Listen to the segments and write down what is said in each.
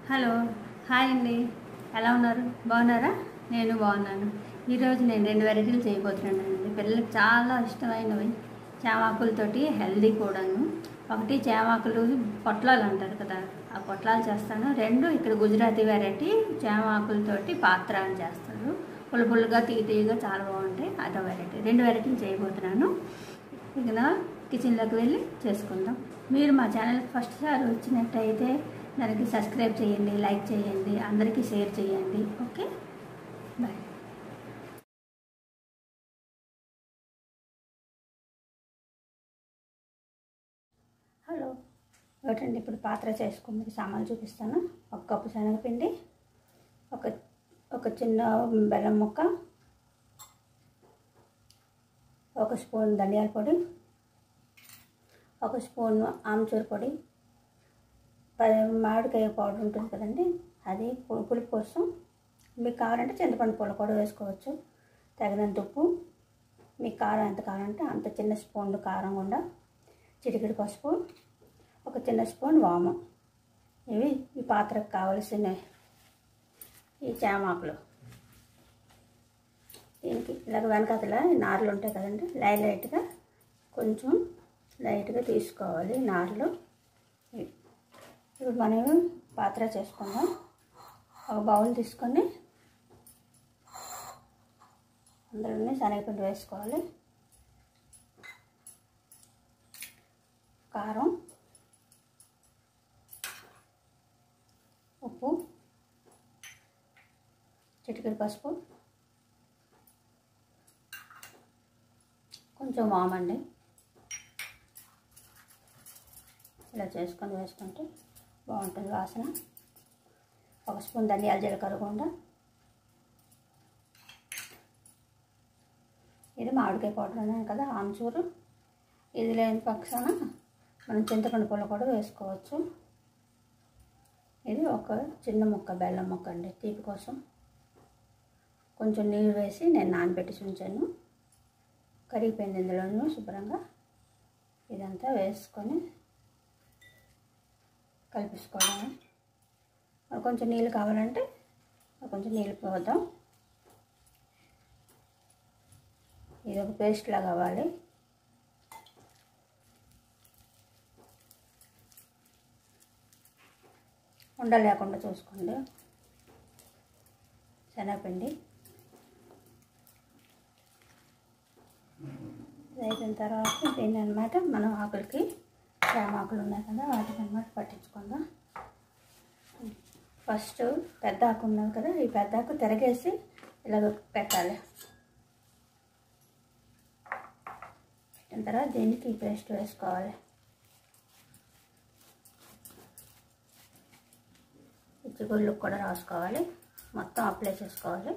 Hello hi అండి ఎలా ఉన్నారు బాగున్నారా నేను బాగున్నాను ఈరోజు నేను రెండు వెరైటీలు చేయబోతున్నానండి పిల్లలకు చాలా ఇష్టమైనవి చామాకులతోటి హెల్దీ కూడాను ఒకటి చామాకులు పొట్లాలు అంటారు కదా ఆ పొట్లాలు చేస్తాను రెండు ఇక్కడ గుజరాతీ వెరైటీ చామాకులతోటి పాత్ర అని చేస్తారు పుల్ల పుల్లగా తీయ తీయగా చాలా బాగుంటాయి అదో వెరైటీ రెండు వెరైటీలు చేయబోతున్నాను ఇక కిచెన్లోకి వెళ్ళి చేసుకుందాం మీరు మా ఛానల్కి ఫస్ట్ సారి వచ్చినట్టయితే దానికి సబ్స్క్రైబ్ చేయండి లైక్ చేయండి అందరికీ షేర్ చేయండి ఓకే బాయ్ హలో ఒకటండి ఇప్పుడు పాత్ర చేసుకుని సామాన్లు చూపిస్తాను ఒక కప్పు శనగపిండి ఒక ఒక చిన్న బెల్లం ముక్క ఒక స్పూన్ ధనియాల పొడి ఒక స్పూన్ ఆమ్చూర్ పొడి ప- మామిడికాయ పౌడర్ ఉంటుంది కదండి అది పు- పులుపు కోసం మీకు కావాలంటే చింతపండు పొడి కూడా వేసుకోవచ్చు తగినంత ఉప్పు మీకు కారం ఎంత కావాలంటే అంత చిన్న స్పూన్ కారం కూడా చిటికెడు పసుపు ఒక చిన్న స్పూన్ వాము ఇవి ఈ పాత్రకు కావలసిన ఈ చామాకులు దీనికి ఇలాగ వెనకాతల నార్లు ఉంటాయి కదండి లైట్ లైట్గా కొంచెం లైట్గా తీసుకోవాలి నార్లు ఇవి. ఇప్పుడు మనం పాత్ర చేసుకుందాం ఒక బౌల్ తీసుకొని అందులోనే శనగపిండి వేసుకోవాలి కారం ఉప్పు చిటికెడు పసుపు కొంచెం వామండి ఇలా చేసుకొని వేసుకుంటే బాగుంటుంది వాసన ఒక స్పూన్ ధనియాల జీలకర్ర గుండ ఇది మామిడికాయ పౌడర్ అన్నాను కదా ఆమ్చూరు ఇది లేని పక్షాన మనం చింతపండు పుల్ల కూడా వేసుకోవచ్చు ఇది ఒక చిన్న ముక్క బెల్లం ముక్క అండి తీపి కోసం కొంచెం నీళ్ళు వేసి నేను నానబెట్టి ఉంచాను కరిగిపోయింది ఇందులోనూ శుభ్రంగా ఇదంతా వేసుకొని కలిపించుకోవడమే మరి కొంచెం నీళ్ళు కావాలంటే మరి కొంచెం నీళ్ళు పోద్దాం ఇది ఒక పేస్ట్లా కావాలి ఉండలేకుండా చూసుకోండి శనగపిండి ఇది అయిపోయిన తర్వాత దీన్ని అనమాట మనం ఆకులకి ఆకులు ఉన్నాయి కదా వాటికి అనమాట పట్టించుకుందాం ఫస్ట్ పెద్ద ఆకు ఉన్నది కదా ఈ పెద్ద ఆకు తిరగేసి ఇలాగ పెట్టాలి పెట్టిన తర్వాత దీనికి ఈ పేస్ట్ వేసుకోవాలి చిగుళ్ళకు కూడా రాసుకోవాలి మొత్తం అప్లై చేసుకోవాలి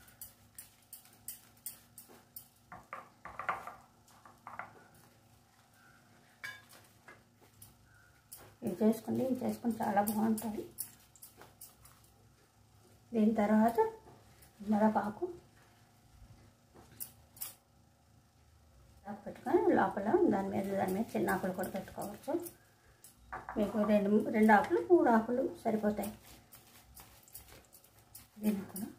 ఇవి చేసుకోండి ఇవి చేసుకుని చాలా బాగుంటాయి దీని తర్వాత మిరపాకు పెట్టుకొని లోపల దాని మీద దాని మీద చిన్న ఆకులు కూడా పెట్టుకోవచ్చు మీకు రెండు రెండు ఆకులు మూడు ఆకులు సరిపోతాయి దీన్ని కూడా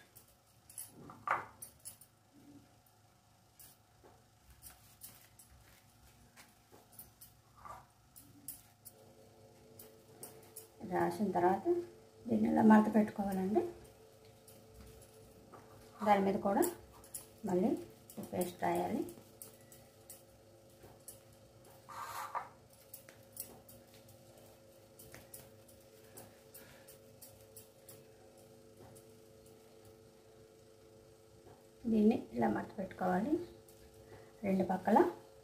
రాసిన తర్వాత దీన్ని ఇలా మడత పెట్టుకోవాలండి దాని మీద కూడా మళ్ళీ పేస్ట్ రాయాలి దీన్ని ఇలా మడత పెట్టుకోవాలి రెండు పక్కల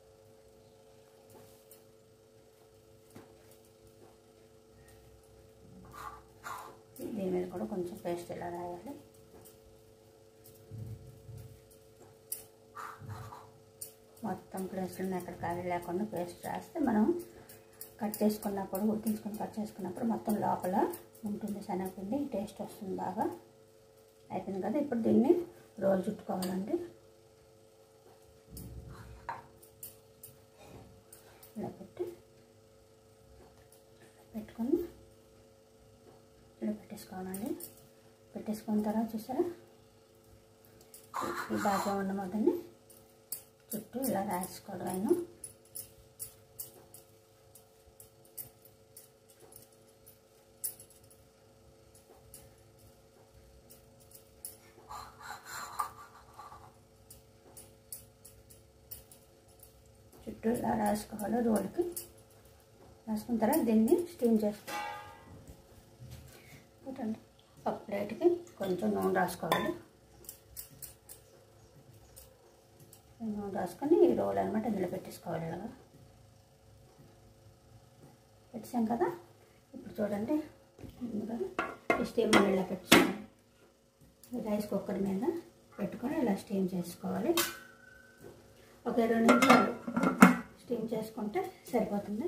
దీని మీద కూడా కొంచెం పేస్ట్ ఇలా రాయాలి మొత్తం ప్లేస్లో ఎక్కడ ఖాళీ లేకుండా పేస్ట్ రాస్తే మనం కట్ చేసుకున్నప్పుడు ఉడికించుకొని కట్ చేసుకున్నప్పుడు మొత్తం లోపల ఉంటుంది శనగపిండి టేస్ట్ వస్తుంది బాగా అయిపోయింది కదా ఇప్పుడు దీన్ని రోల్ చుట్టుకోవాలండి ఇలా పెట్టి పెట్టుకొని పెట్టేసుకోవాలండి పెట్టేసుకున్న తర్వాత చూసారా ఈ బాగా ఉన్న మొదన్ని చుట్టూ ఇలా రాసుకోవడం ఆయన చుట్టూ ఇలా రాసుకోవాలి రోల్కి రాసుకున్న తర్వాత దీన్ని స్టీమ్ చేసుకోవాలి చూడండి ఒక ప్లేట్కి కొంచెం నూనె రాసుకోవాలి నూనె రాసుకొని ఈ రోల్ అనమాట ఇందులో పెట్టేసుకోవాలి ఇలాగా పెట్టాం కదా ఇప్పుడు చూడండి ఇందులో ఈ స్టీమ్ ఇలా పెట్టుకోవాలి రైస్ కుక్కర్ మీద పెట్టుకొని ఇలా స్టీమ్ చేసుకోవాలి ఒక ఇరవై నిమిషాలు స్టీమ్ చేసుకుంటే సరిపోతుంది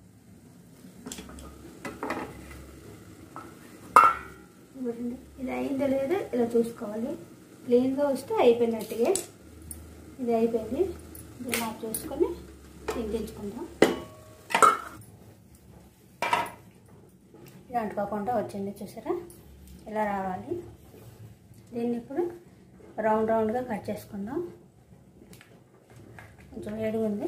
చూడండి ఇది అయిందో లేదో ఇలా చూసుకోవాలి క్లీన్గా వస్తే అయిపోయినట్టుగా ఇది అయిపోయింది దీన్ని ఆఫ్ చేసుకొని తింటించుకుందాం ఇది అంటుకోకుండా వచ్చింది చూసారా ఇలా రావాలి దీన్ని ఇప్పుడు రౌండ్ రౌండ్గా కట్ చేసుకుందాం కొంచెం వేడిగా ఉంది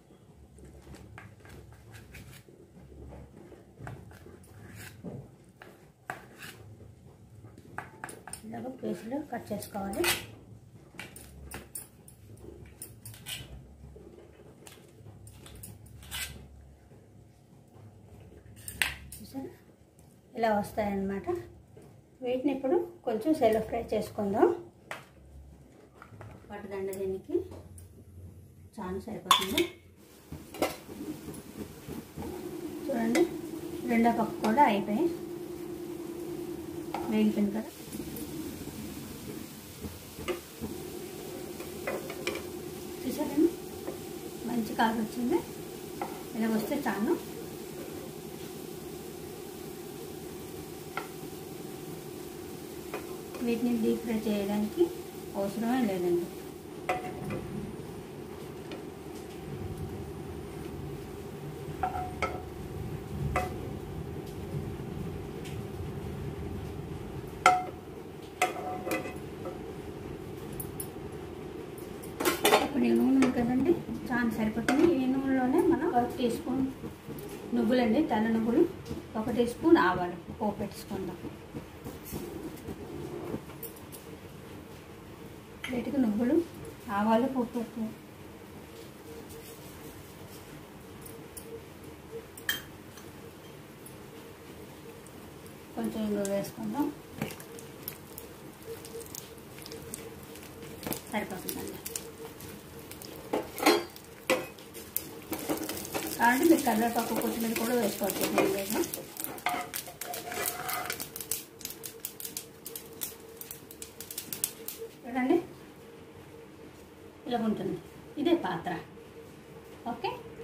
ఇలాగ పీసులు కట్ చేసుకోవాలి చూసారా ఇలా వస్తాయన్నమాట వీటిని ఇప్పుడు కొంచెం సెలో ఫ్రై చేసుకుందాం పట్టుదండ దీనికి చాలా సరిపోతుంది చూడండి రెండో పక్క కూడా అయిపోయి వేగిపోయింది కదా చూసారండి మంచి కాలు వచ్చింది ఇలా వస్తే చాలు వీటిని డీప్ ఫ్రై చేయడానికి అవసరమే లేదండి ఇప్పుడు ఈ నూనె ఉంది కదండి చాలా సరిపోతుంది ఈ నూనెలోనే మనం ఒక టీ స్పూన్ నువ్వులండి తెల్ల నువ్వులు ఒక టీ స్పూన్ ఆవాలు పోపు పెట్టుకుందాం వీటికి నువ్వులు ఆవాలు పోపు పెట్టు కొంచెం ఇంగువ వేసుకుందాం సరిపోతుందండి కాబట్టి మీరు కరివేపాకు కొత్తిమీర కూడా వేసుకోవచ్చు దీని మీద చూడండి ఇలా ఉంటుంది ఇదే పాత్ర ఓకే